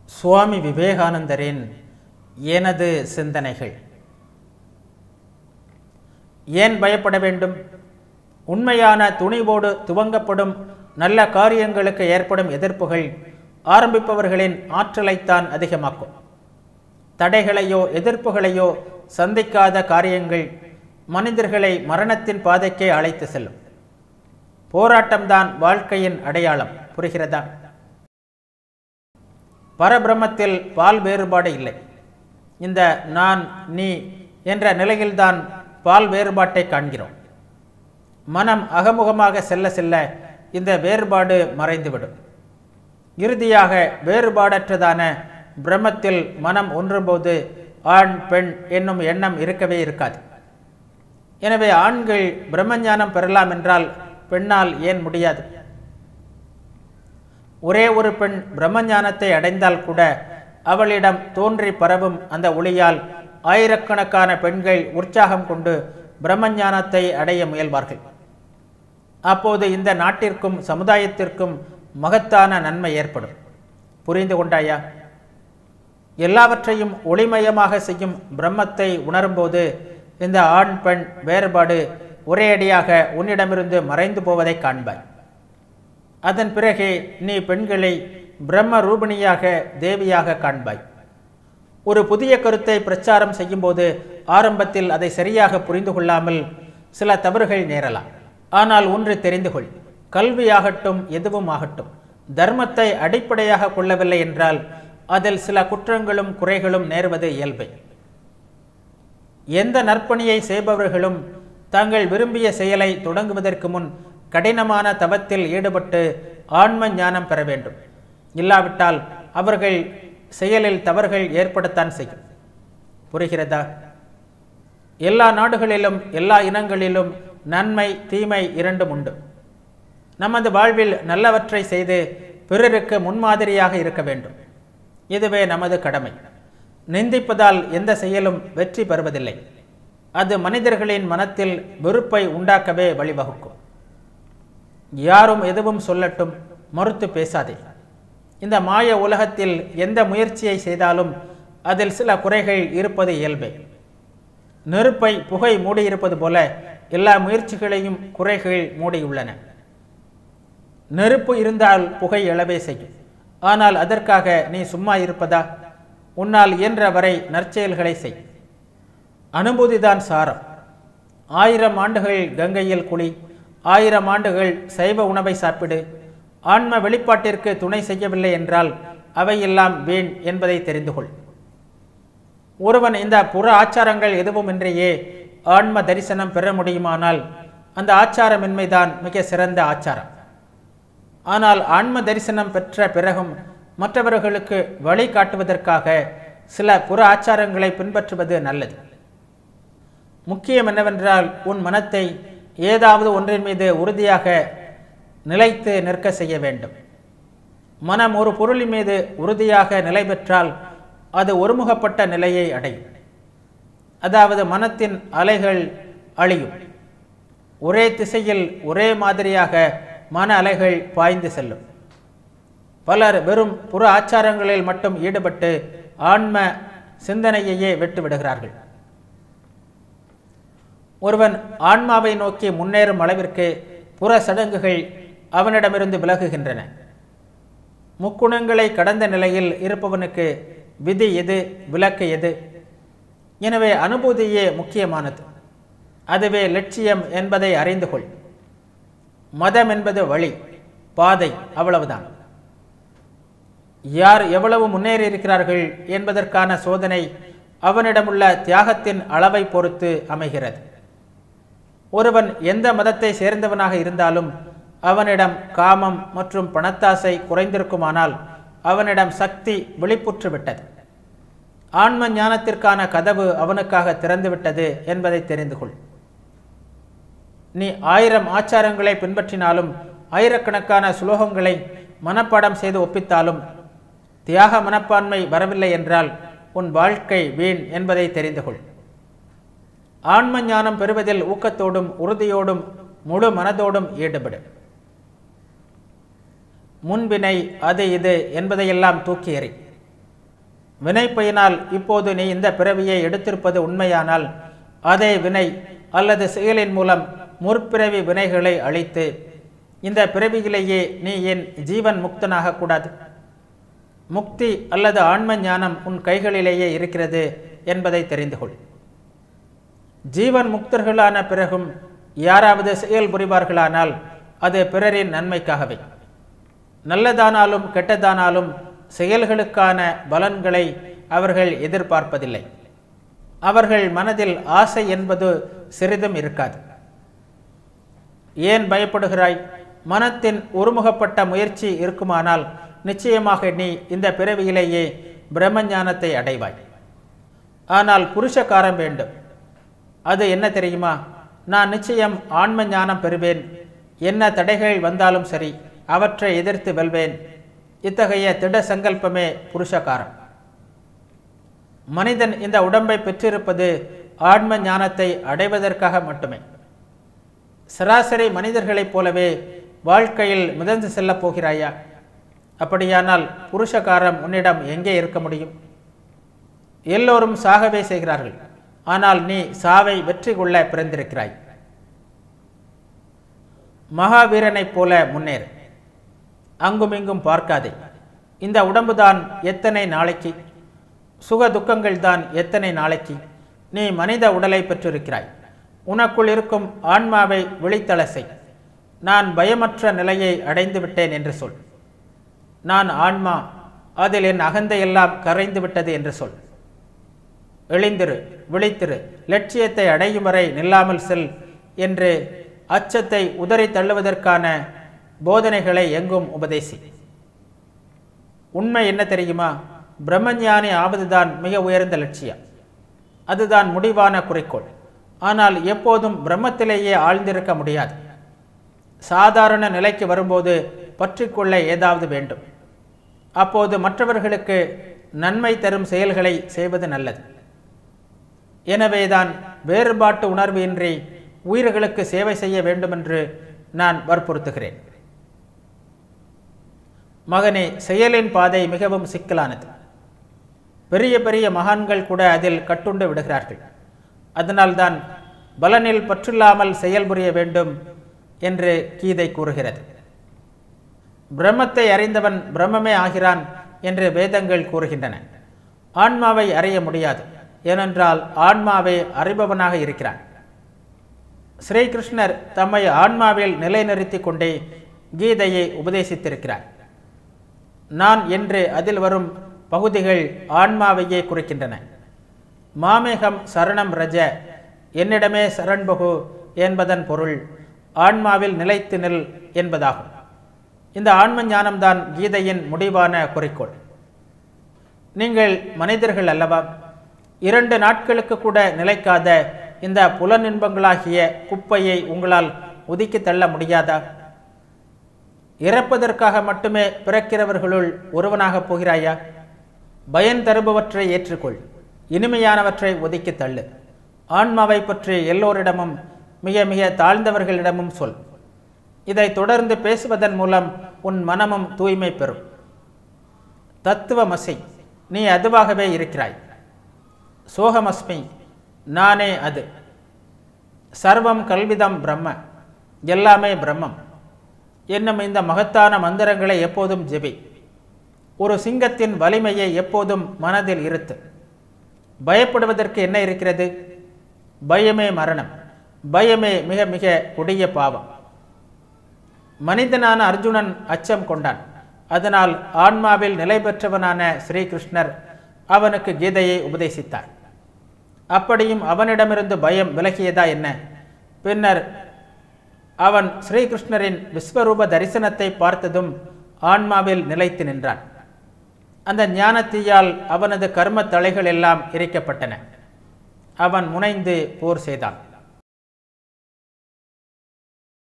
சுவாமி விவேகானந்தரின் எனது சிந்தனைகள் ஏன் பயப்பட வேண்டும் உண்மையான துணிவோடு துவங்கப்படும் நல்ல காரியங்களுக்கு ஏற்படும் எதிர்ப்புகள் ஆரம்பிப்பவர்களின் ஆற்றலைத்தான் அதிகமாக்கும் தடைகளையோ எதிர்ப்புகளையோ சந்திக்காத காரியங்கள் மனிதர்களை மரணத்தின் பாதைக்கே அழைத்து செல்லும் போராட்டம்தான் வாழ்க்கையின் அடையாளம் புரிகிறதா பரபிரம்மத்தில் பால் வேறுபாடு இல்லை இந்த நான் நீ என்ற நிலையில்தான் பால் வேறுபாட்டை காண்கிறோம் மனம் அகமுகமாக செல்ல செல்ல இந்த வேறுபாடு மறைந்துவிடும் இறுதியாக வேறுபாடற்றதான பிரம்மத்தில் மனம் ஒன்றும்போது ஆண் பெண் என்னும் எண்ணம் இருக்கவே இருக்காது எனவே ஆண்கள் பிரம்மஞானம் பெறலாம் என்றால் பெண்ணால் ஏன் முடியாது ஒரே ஒரு பெண் பிரம்மஞானத்தை அடைந்தால் கூட அவளிடம் தோன்றி பரவும் அந்த ஒளியால் ஆயிரக்கணக்கான பெண்கள் உற்சாகம் கொண்டு பிரம்மஞானத்தை அடைய முயல்வார்கள் அப்போது இந்த நாட்டிற்கும் சமுதாயத்திற்கும் மகத்தான நன்மை ஏற்படும் புரிந்து கொண்டாயா எல்லாவற்றையும் ஒளிமயமாக செய்யும் பிரம்மத்தை உணரும்போது இந்த ஆண் பெண் வேறுபாடு ஒரே அடியாக உன்னிடமிருந்து மறைந்து போவதை காண்பாய் அதன் பிறகே நீ பெண்களை பிரம்ம ரூபிணியாக தேவியாக காண்பாய் ஒரு புதிய கருத்தை பிரச்சாரம் செய்யும்போது ஆரம்பத்தில் அதை சரியாக புரிந்து கொள்ளாமல் சில தவறுகள் நேரலாம் ஆனால் ஒன்று தெரிந்து கொள் கல்வியாகட்டும் எதுவும் ஆகட்டும் தர்மத்தை அடிப்படையாக கொள்ளவில்லை என்றால் அதில் சில குற்றங்களும் குறைகளும் நேர்வது இயல்பை எந்த நற்பணியை செய்பவர்களும் தாங்கள் விரும்பிய செயலை தொடங்குவதற்கு முன் கடினமான தவத்தில் ஈடுபட்டு ஆன்ம ஞானம் பெற வேண்டும் இல்லாவிட்டால் அவர்கள் செயலில் தவறுகள் ஏற்படத்தான் செய்யும் புரிகிறதா எல்லா நாடுகளிலும் எல்லா இனங்களிலும் நன்மை தீமை இரண்டும் உண்டு நமது வாழ்வில் நல்லவற்றை செய்து பிறருக்கு முன்மாதிரியாக இருக்க வேண்டும் இதுவே நமது கடமை நிந்திப்பதால் எந்த செயலும் வெற்றி பெறுவதில்லை அது மனிதர்களின் மனத்தில் வெறுப்பை உண்டாக்கவே வழிவகுக்கும் யாரும் எதுவும் சொல்லட்டும் மறுத்து பேசாதே இந்த மாய உலகத்தில் எந்த முயற்சியை செய்தாலும் அதில் சில குறைகள் இருப்பது இயல்பே நெருப்பை புகை மூடியிருப்பது போல எல்லா முயற்சிகளையும் குறைகள் மூடியுள்ளன நெருப்பு இருந்தால் புகை எழவே செய்யும் ஆனால் அதற்காக நீ சும்மா இருப்பதா உன்னால் இயன்ற வரை நற்செயல்களை செய் அனுபூதிதான் சாரம் ஆயிரம் ஆண்டுகள் கங்கையில் குழி ஆயிரம் ஆண்டுகள் சைவ உணவை சாப்பிடு ஆன்ம வெளிப்பாட்டிற்கு துணை செய்யவில்லை என்றால் அவையெல்லாம் வீண் என்பதை தெரிந்து கொள் ஒருவன் இந்த புற ஆச்சாரங்கள் எதுவுமின்றியே ஆன்ம தரிசனம் பெற முடியுமானால் அந்த ஆச்சாரமின்மைதான் மிக சிறந்த ஆச்சாரம் ஆனால் ஆன்ம தரிசனம் பெற்ற பிறகும் மற்றவர்களுக்கு வழி காட்டுவதற்காக சில புற ஆச்சாரங்களை பின்பற்றுவது நல்லது முக்கியம் என்னவென்றால் உன் மனத்தை ஏதாவது ஒன்றின் மீது உறுதியாக நிலைத்து நிற்க செய்ய வேண்டும் மனம் ஒரு பொருளின் மீது உறுதியாக நிலை பெற்றால் அது ஒருமுகப்பட்ட நிலையை அடையும் அதாவது மனத்தின் அலைகள் அழியும் ஒரே திசையில் ஒரே மாதிரியாக மன அலைகள் பாய்ந்து செல்லும் பலர் வெறும் புற ஆச்சாரங்களில் மட்டும் ஈடுபட்டு ஆன்ம சிந்தனையையே விட்டு விடுகிறார்கள் ஒருவன் ஆன்மாவை நோக்கி முன்னேறும் அளவிற்கு புற சடங்குகள் அவனிடமிருந்து விலகுகின்றன முக்குணங்களை கடந்த நிலையில் இருப்பவனுக்கு விதி எது விலக்கு எது எனவே அனுபூதியே முக்கியமானது அதுவே லட்சியம் என்பதை அறிந்து கொள் மதம் என்பது வழி பாதை அவ்வளவுதான் யார் எவ்வளவு முன்னேறி இருக்கிறார்கள் என்பதற்கான சோதனை அவனிடமுள்ள தியாகத்தின் அளவை பொறுத்து அமைகிறது ஒருவன் எந்த மதத்தை சேர்ந்தவனாக இருந்தாலும் அவனிடம் காமம் மற்றும் பணத்தாசை குறைந்திருக்குமானால் அவனிடம் சக்தி விழிப்புற்று விட்டது ஆன்ம ஞானத்திற்கான கதவு அவனுக்காக திறந்துவிட்டது என்பதை தெரிந்து கொள் நீ ஆயிரம் ஆச்சாரங்களை பின்பற்றினாலும் ஆயிரக்கணக்கான சுலோகங்களை மனப்பாடம் செய்து ஒப்பித்தாலும் தியாக மனப்பான்மை வரவில்லை என்றால் உன் வாழ்க்கை வீண் என்பதை தெரிந்து கொள் ஆன்ம ஞானம் பெறுவதில் ஊக்கத்தோடும் உறுதியோடும் முழு மனதோடும் ஈடுபடு முன்பினை அது இது என்பதையெல்லாம் தூக்கி எறி வினைப்பையினால் இப்போது நீ இந்த பிறவியை எடுத்திருப்பது உண்மையானால் அதே வினை அல்லது செயலின் மூலம் முற்பிறவி வினைகளை அழித்து இந்த பிறவியிலேயே நீ என் ஜீவன் முக்தனாக கூடாது முக்தி அல்லது ஆன்ம ஞானம் உன் கைகளிலேயே இருக்கிறது என்பதை தெரிந்து கொள் ஜீவன் முக்தர்களான பிறகும் யாராவது செயல் புரிவார்களானால் அது பிறரின் நன்மைக்காகவே நல்லதானாலும் கெட்டதானாலும் செயல்களுக்கான பலன்களை அவர்கள் எதிர்பார்ப்பதில்லை அவர்கள் மனதில் ஆசை என்பது சிறிதும் இருக்காது ஏன் பயப்படுகிறாய் மனத்தின் ஒருமுகப்பட்ட முயற்சி இருக்குமானால் நிச்சயமாக நீ இந்த பிறவியிலேயே பிரம்மஞானத்தை அடைவாய் ஆனால் புருஷகாரம் வேண்டும் அது என்ன தெரியுமா நான் நிச்சயம் ஆன்ம ஞானம் பெறுவேன் என்ன தடைகள் வந்தாலும் சரி அவற்றை எதிர்த்து வெல்வேன் இத்தகைய திட சங்கல்பமே புருஷகாரம் மனிதன் இந்த உடம்பை பெற்றிருப்பது ஆன்ம ஞானத்தை அடைவதற்காக மட்டுமே சராசரி மனிதர்களைப் போலவே வாழ்க்கையில் மிதந்து செல்லப் போகிறாயா அப்படியானால் புருஷகாரம் உன்னிடம் எங்கே இருக்க முடியும் எல்லோரும் சாகவே செய்கிறார்கள் ஆனால் நீ சாவை வெற்றி கொள்ள பிறந்திருக்கிறாய் மகாவீரனைப் போல முன்னேறு அங்குமிங்கும் பார்க்காதே இந்த உடம்புதான் எத்தனை நாளைக்கு சுக துக்கங்கள் தான் எத்தனை நாளைக்கு நீ மனித உடலை பெற்றிருக்கிறாய் உனக்குள் இருக்கும் ஆன்மாவை விழித்தளசை நான் பயமற்ற நிலையை அடைந்து விட்டேன் என்று சொல் நான் ஆன்மா அதில் என் அகந்தையெல்லாம் கரைந்து விட்டது என்று சொல் எழுந்திரு விழித்திரு லட்சியத்தை அடையும் வரை நில்லாமல் செல் என்று அச்சத்தை உதறி தள்ளுவதற்கான போதனைகளை எங்கும் உபதேசி உண்மை என்ன தெரியுமா பிரம்மஞானி ஆவதுதான் மிக உயர்ந்த லட்சியம் அதுதான் முடிவான குறிக்கோள் ஆனால் எப்போதும் பிரம்மத்திலேயே ஆழ்ந்திருக்க முடியாது சாதாரண நிலைக்கு வரும்போது பற்றிக்கொள்ள ஏதாவது வேண்டும் அப்போது மற்றவர்களுக்கு நன்மை தரும் செயல்களை செய்வது நல்லது எனவேதான் வேறுபாட்டு உணர்வு இன்றி உயிர்களுக்கு சேவை செய்ய வேண்டுமென்று நான் வற்புறுத்துகிறேன் மகனே செயலின் பாதை மிகவும் சிக்கலானது பெரிய பெரிய மகான்கள் கூட அதில் கட்டுண்டு விடுகிறார்கள் அதனால்தான் பலனில் பற்றில்லாமல் செயல்புரிய வேண்டும் என்று கீதை கூறுகிறது பிரம்மத்தை அறிந்தவன் பிரம்மமே ஆகிறான் என்று வேதங்கள் கூறுகின்றன ஆன்மாவை அறிய முடியாது ஏனென்றால் ஆன்மாவை அறிபவனாக இருக்கிறான் ஸ்ரீகிருஷ்ணர் தம்மை ஆன்மாவில் நிலைநிறுத்திக் கொண்டே கீதையை உபதேசித்திருக்கிறார் நான் என்று அதில் வரும் பகுதிகள் ஆன்மாவையே குறிக்கின்றன மாமேகம் சரணம் ரஜ என்னிடமே சரண்பகு என்பதன் பொருள் ஆன்மாவில் நிலைத்து நில் என்பதாகும் இந்த ஆன்ம ஞானம்தான் கீதையின் முடிவான குறிக்கோள் நீங்கள் மனிதர்கள் அல்லவா இரண்டு நாட்களுக்கு கூட நிலைக்காத இந்த புலனின்பங்களாகிய குப்பையை உங்களால் ஒதுக்கி தள்ள முடியாதா இறப்பதற்காக மட்டுமே பிறக்கிறவர்களுள் ஒருவனாகப் போகிறாயா பயன் தருபவற்றை ஏற்றுக்கொள் இனிமையானவற்றை ஒதுக்கி தள்ளு ஆன்மாவை பற்றி எல்லோரிடமும் மிக மிக தாழ்ந்தவர்களிடமும் சொல் இதை தொடர்ந்து பேசுவதன் மூலம் உன் மனமும் தூய்மை பெறும் தத்துவமசி நீ அதுவாகவே இருக்கிறாய் சோகமஸ்மி நானே அது சர்வம் கல்விதம் பிரம்ம எல்லாமே பிரம்மம் என்னும் இந்த மகத்தான மந்திரங்களை எப்போதும் ஜெபி ஒரு சிங்கத்தின் வலிமையை எப்போதும் மனதில் இருத்து பயப்படுவதற்கு என்ன இருக்கிறது பயமே மரணம் பயமே மிக மிக கொடிய பாவம் மனிதனான அர்ஜுனன் அச்சம் கொண்டான் அதனால் ஆன்மாவில் நிலை பெற்றவனான ஸ்ரீகிருஷ்ணர் அவனுக்கு கீதையை உபதேசித்தார் அப்படியும் அவனிடமிருந்து பயம் விலகியதா என்ன பின்னர் அவன் ஸ்ரீகிருஷ்ணரின் விஸ்வரூப தரிசனத்தை பார்த்ததும் ஆன்மாவில் நிலைத்து நின்றான் அந்த ஞானத்தீயால் அவனது கர்ம தலைகள் எல்லாம் எரிக்கப்பட்டன அவன் முனைந்து போர் செய்தான்